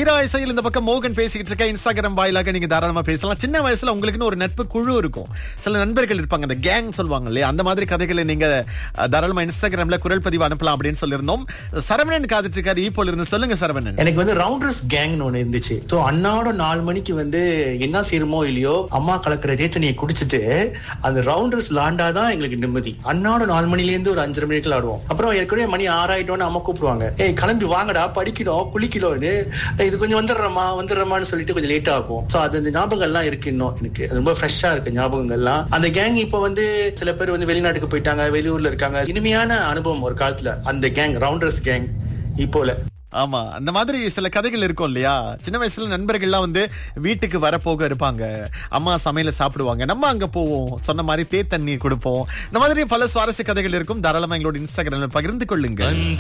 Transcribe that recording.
தீரா இசையில் இந்த பக்கம் மோகன் பேசிக்கிட்டு இருக்க இன்ஸ்டாகிராம் வாயிலாக நீங்க தாராளமா பேசலாம் சின்ன வயசுல உங்களுக்குன்னு ஒரு நட்பு குழு இருக்கும் சில நண்பர்கள் இருப்பாங்க அந்த கேங் சொல்லுவாங்க இல்லையா அந்த மாதிரி கதைகளை நீங்க அஹ், தாராளமா இன்ஸ்டாகிராம்ல குரல் பதிவு அனுப்பலாம் அப்படின்னு சொல்லியிருந்தோம் சரவணன் காத்துட்டு இருக்காரு ஈப்போல இருந்து சொல்லுங்க சரவணன் எனக்கு வந்து ரவுண்டர்ஸ் கேங்னு ஒண்ணு இருந்துச்சு சோ அண்ணாவோட நாலு மணிக்கு வந்து என்ன செய்யறமோ இல்லையோ அம்மா கலக்கிற தேத்தனியை குடிச்சிட்டு அந்த ரவுண்டர்ஸ் லாண்டாதான் எங்களுக்கு நிம்மதி அண்ணாவோட நாலு மணில இருந்து ஒரு அஞ்சரை மணிக்கு ஆடுவோம் அப்புறம் ஏற்கனவே மணி ஆறாயிட்டோன்னு அம்மா கூப்பிடுவாங்க ஏய் கிளம்பி வாங்கடா படிக்கணும் குளிக்கணும்னு "ஏய், இது கொஞ்சம் வந்துடுறமா வந்துடுறமான்னு சொல்லிட்டு கொஞ்சம் லேட் ஆகும் சோ அது அந்த ஞாபகம் எல்லாம் இருக்கு இன்னும் எனக்கு அது ரொம்ப ஃப்ரெஷ்ஷா இருக்கு ஞாபகங்கள்லாம் அந்த கேங் இப்ப வந்து சில பேர் வந்து வெளிநாட்டுக்கு போயிட்டாங்க வெளியூர்ல இருக்காங்க இனிமையான அனுபவம் ஒரு காலத்துல அந்த கேங் ரவுண்டர்ஸ் கேங் இப்போல ஆமா அந்த மாதிரி சில கதைகள் இருக்கும் இல்லையா சின்ன வயசுல நண்பர்கள்லாம் வந்து வீட்டுக்கு வரப்போக இருப்பாங்க அம்மா சமையல சாப்பிடுவாங்க நம்ம அங்க போவோம் சொன்ன மாதிரி தே தண்ணீர் கொடுப்போம் இந்த மாதிரி பல சுவாரஸ்ய கதைகள் இருக்கும் தாராளமா எங்களோட இன்ஸ்டாகிராம்ல பகிர்ந்து கொள்ளுங்க